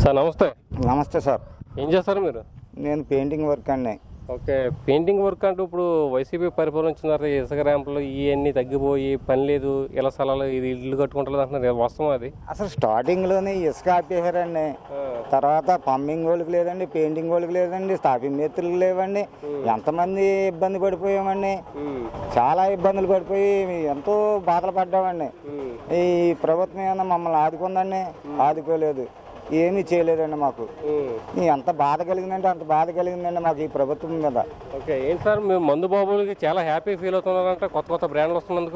Sir నమస్తే నమస్తే sir ఏం చేస్తారు మీరు నేను పెయింటింగ్ వర్క్ అండి ఓకే పెయింటింగ్ వర్క్ అంటూ ఇప్పుడు వైసీపీ పరిపాలించున్నారు ఇసుక ర్యాంపులు ఇవన్నీ తగ్గిపోయి పని లేదు ఇలా స్థలాలు ఇది ఇల్లు కట్టుకుంటుంది అంటున్నారు వాస్తవం అది అసలు స్టార్టింగ్లోనే ఇసుక ఆపేశారండి తర్వాత పంపింగ్ వాళ్ళకి లేదండి పెయింటింగ్ వాళ్ళకి లేదండి స్టాఫింగ్ మేస్త్రులకు లేవండి ఎంతమంది ఇబ్బంది పడిపోయామండి చాలా ఇబ్బందులు పడిపోయి ఎంతో బాధలు పడ్డామండి ఈ ప్రభుత్వం ఏమన్నా మమ్మల్ని ఆదుకుందండి ఆదుకోలేదు ఏమీ చేయలేదండి మాకు ఈ ఎంత బాధ కలిగిందంటే అంత బాధ కలిగిందండి మాకు ఈ ప్రభుత్వం మీద ఓకే ఏంటి సార్ మీరు మందు బాబులకి చాలా హ్యాపీ ఫీల్ అవుతున్నారంటే కొత్త కొత్త బ్రాండ్లు వస్తున్నందుకు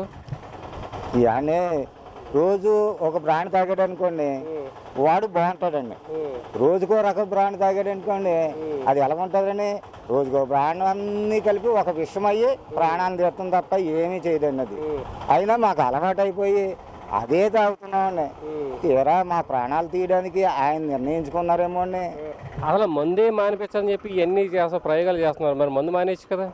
ఇవన్నీ రోజు ఒక బ్రాండ్ తాగాడు అనుకోండి వాడు బాగుంటాడండి రోజుకో రకం బ్రాండ్ తాగాడు అనుకోండి అది ఎలా ఉంటుందండి రోజుకో బ్రాండ్ అన్నీ కలిపి ఒక విషయం అయ్యి ప్రాణాన్ని తీస్తుంది తప్ప ఏమీ చేయదండి అది అయినా మాకు అలవాటు అయిపోయి అదే తాగుతున్నామండి తీరా మా ప్రాణాలు తీయడానికి ఆయన నిర్ణయించుకున్నారేమో అండి అసలు మందే మానిపించని చెప్పి ఇవన్నీ చేస్తా ప్రయోగాలు చేస్తున్నారు మరి మందు మానేయచ్చు కదా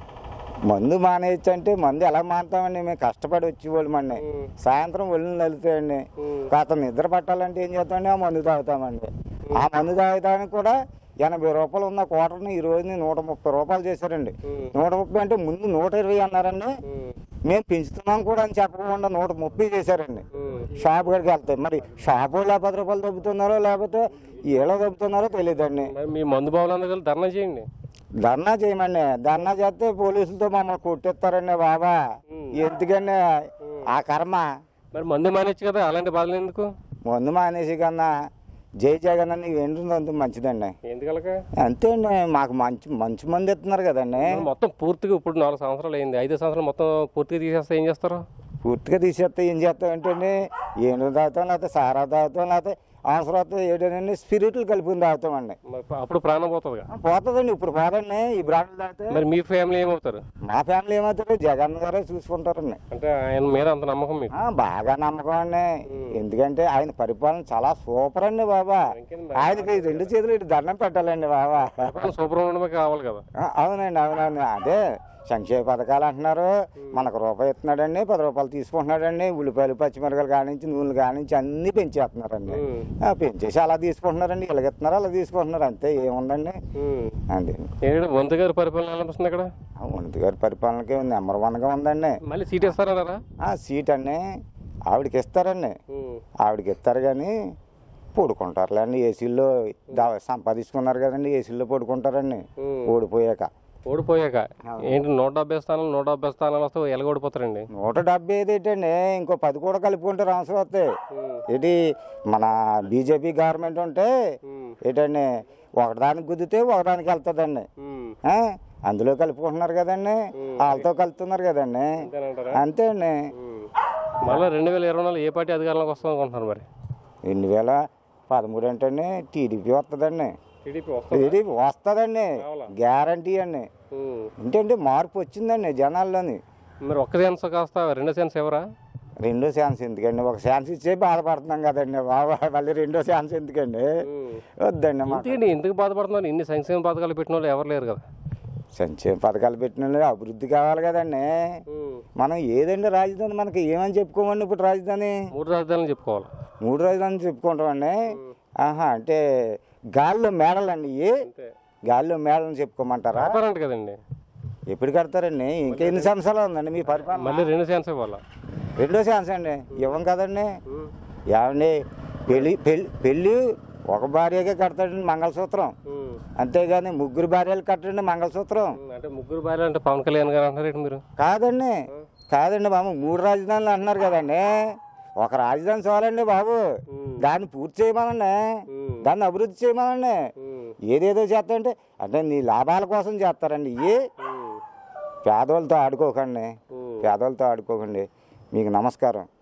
మందు మానేయచ్చు అంటే మందు ఎలా మానుతామండి మేము కష్టపడి వచ్చేవాళ్ళమండి సాయంత్రం ఒళ్ళు నలుతాయండి కాస్త నిద్ర పట్టాలంటే ఏం చేస్తామండి ఆ మందు తాగుతామండి ఆ మందు తాగడానికి కూడా ఎనభై రూపాయలు ఉన్న కోటర్ని ఈ రోజుని నూట ముప్పై రూపాయలు చేశారండి నూట ముప్పై అంటే ముందు నూట ఇరవై అన్నారండి మేము పెంచుతున్నాం కూడా అని చెప్పకుండా నూట ముప్పై చేశారండి షాప్ కాడికి వెళ్తాయి మరి షాప్ వాళ్ళు పది రూపాయలు దొబ్బుతున్నారో లేకపోతే ఏళ్ళో దొబ్బుతున్నారో తెలియదండి మరి మీ మందు బాబులందరూ కలిసి ధర్నా చేయండి ధర్నా చేయమండి ధర్నా చేస్తే పోలీసులతో మమ్మల్ని కొట్టేస్తారండి బాబా ఎందుకండి ఆ కర్మ మరి మందు మానేయచ్చు కదా అలాంటి బాధలు ఎందుకు ముందు మానేసి కన్నా జై జగన్ అని ఏంటుందంత మంచిదండి ఎందుకలక అంతే అండి మాకు మంచి మంచి మంది ఇస్తున్నారు కదండి మొత్తం పూర్తిగా ఇప్పుడు నాలుగు సంవత్సరాలు అయింది ఐదు సంవత్సరాలు మొత్తం పూర్తిగా తీసేస్తే ఏం చేస్తారు పూర్తిగా తీసేస్తే ఏం చేస్తాం ఏంటండి ఏను తాగుతాం లేకపోతే సారా తాగుతాం లేకపోతే అవసరం వస్తే ఏంటంటే స్పిరిట్లు కలుపుకుని తాగుతామండి మరి అప్పుడు ప్రాణం పోతుందిగా పోతుందండి ఇప్పుడు పోదండి ఈ బ్రాండ్లు తాగితే మరి మీ ఫ్యామిలీ ఏమవుతారు మా ఫ్యామిలీ ఏమవుతారు జగన్ గారే చూసుకుంటారండి అంటే ఆయన మీద అంత నమ్మకం మీకు ఆ, బాగా నమ్మకం అండి ఎందుకంటే ఆయన పరిపాలన చాలా సూపర్ అండి బాబా ఇంకేం ఆయనకి రెండు చేతులు ఇటు దండం పెట్టాలండి బాబా పరిపాలన సూపర్ ఉండడమే కావాలి కదా ఆ, అవునండి అవునండి అదే సంక్షేమ పథకాలు అంటున్నారు మనకు రూపాయి ఇస్తున్నాడండి పది రూపాయలు తీసుకుంటున్నాడండి ఉల్లిపాయలు పచ్చిమిరకాయలు కానించి నూనెలు కానించి అన్ని పెంచేస్తున్నారండి ఆ, పెంచేసి అలా తీసుకుంటున్నారండి ఇలా ఇస్తున్నారు అలా తీసుకుంటున్నారు అంతే ఏముందండి అండి ఏంటి వంతు గారి పరిపాలన ఎలా అనిపిస్తుంది ఇక్కడ ఆ వంతు గారి పరిపాలనకి నెంబర్ వన్గా ఉందండి మళ్ళీ సీట్ ఇస్తారన్నారా ఆ సీట్ అండి ఆవిడకి ఇస్తారండి ఆవిడకి ఇస్తారు కానీ పడుకుంటారులేండి ఏసీల్లో దా సంపాదించుకున్నారు కదండి ఏసీల్లో పడుకుంటారండి ఓడిపోయాక ఓడిపోయాక ఏంటి నూట డెబ్బై స్థానాలు నూట డెబ్బై స్థానాలు వస్తే ఎలా ఓడిపోతారండి నూట డెబ్బై ఐదు ఏంటండి ఇంకో పది కూడా కలుపుకుంటే రాష్ట్రం వస్తాయి ఏంటి మన బీజేపీ గవర్నమెంట్ ఉంటే ఏంటండి ఒకదానికి గుద్దితే ఒకదానికి వెళ్తుందండి ఆ? అందులో కలుపుకుంటున్నారు కదండి వాళ్ళతో కలుపుతున్నారు కదండి అంతేనంటారా అంతే అండి మళ్ళీ రెండు వేల ఇరవై నాలుగు ఏ పార్టీ అధికారంలోకి వస్తుంది అనుకుంటున్నారు మరి రెండు వేల పదమూడు ఏంటండి టీడీపీ వస్తుందండి టీడీపీ వస్తుంది టీడీపీ వస్తుందండి గ్యారంటీ అండి ఏంటంటే మార్పు వచ్చిందండి జనాల్లోని మరి ఒక్క ఛాన్స్ కాస్త రెండో ఛాన్స్ ఎవరా రెండో ఛాన్స్ ఎందుకండి ఒక ఛాన్స్ ఇచ్చే బాధపడుతున్నాం కదండి బాబా మళ్ళీ రెండో ఛాన్స్ ఎందుకండి వద్దండి మాకు ఎందుకండి ఎందుకు బాధపడుతున్నారు ఇన్ని సంక్షేమ పథకాలు పెట్టిన వాళ్ళు ఎవరు లేరు కదా సంక్షేమ పథకాలు పెట్టిన వాళ్ళు అభివృద్ధి కావాలి కదండి మనం ఏదండి రాజధాని మనకి ఏమని చెప్పుకోమండి ఇప్పుడు రాజధాని మూడు రాజధానులు చెప్పుకోవాలి మూడు రాజధాని చెప్పుకుంటామండి ఆహా అంటే గాల్లో మేడలండి ఇవి అంతే గాల్లో మేడలని చెప్పుకోమంటారా వ్యాపారం కదండి ఎప్పుడు కడతారండి ఇంకా ఎన్ని సంవత్సరాలు ఉందండి మీ పరిపాలన మళ్ళీ రెండు ఛాన్స్ ఇవ్వాలి రెండో ఛాన్స్ అండి ఇవ్వం కదండి ఏమండి పెళ్ళి పెళ్ళి పెళ్ళి ఒక భార్యకే కడతాడండి మంగళసూత్రం అంతేగాని ముగ్గురు భార్యలు కట్టండి మంగళసూత్రం అంటే ముగ్గురు భార్య అంటే పవన్ కళ్యాణ్ గారు అంటారు మీరు కాదండి కాదండి బాబు మూడు రాజధానులు అంటున్నారు కదండి ఒక రాజధాని చాలండి బాబు దాన్ని పూర్తి చేయమనండి దాన్ని అభివృద్ధి చేయమనండి ఏదేదో చేస్తారంటే అంటే నీ లాభాల కోసం చేస్తారండి ఇవి పేదోళ్ళతో ఆడుకోకండి పేదోళ్ళతో ఆడుకోకండి మీకు నమస్కారం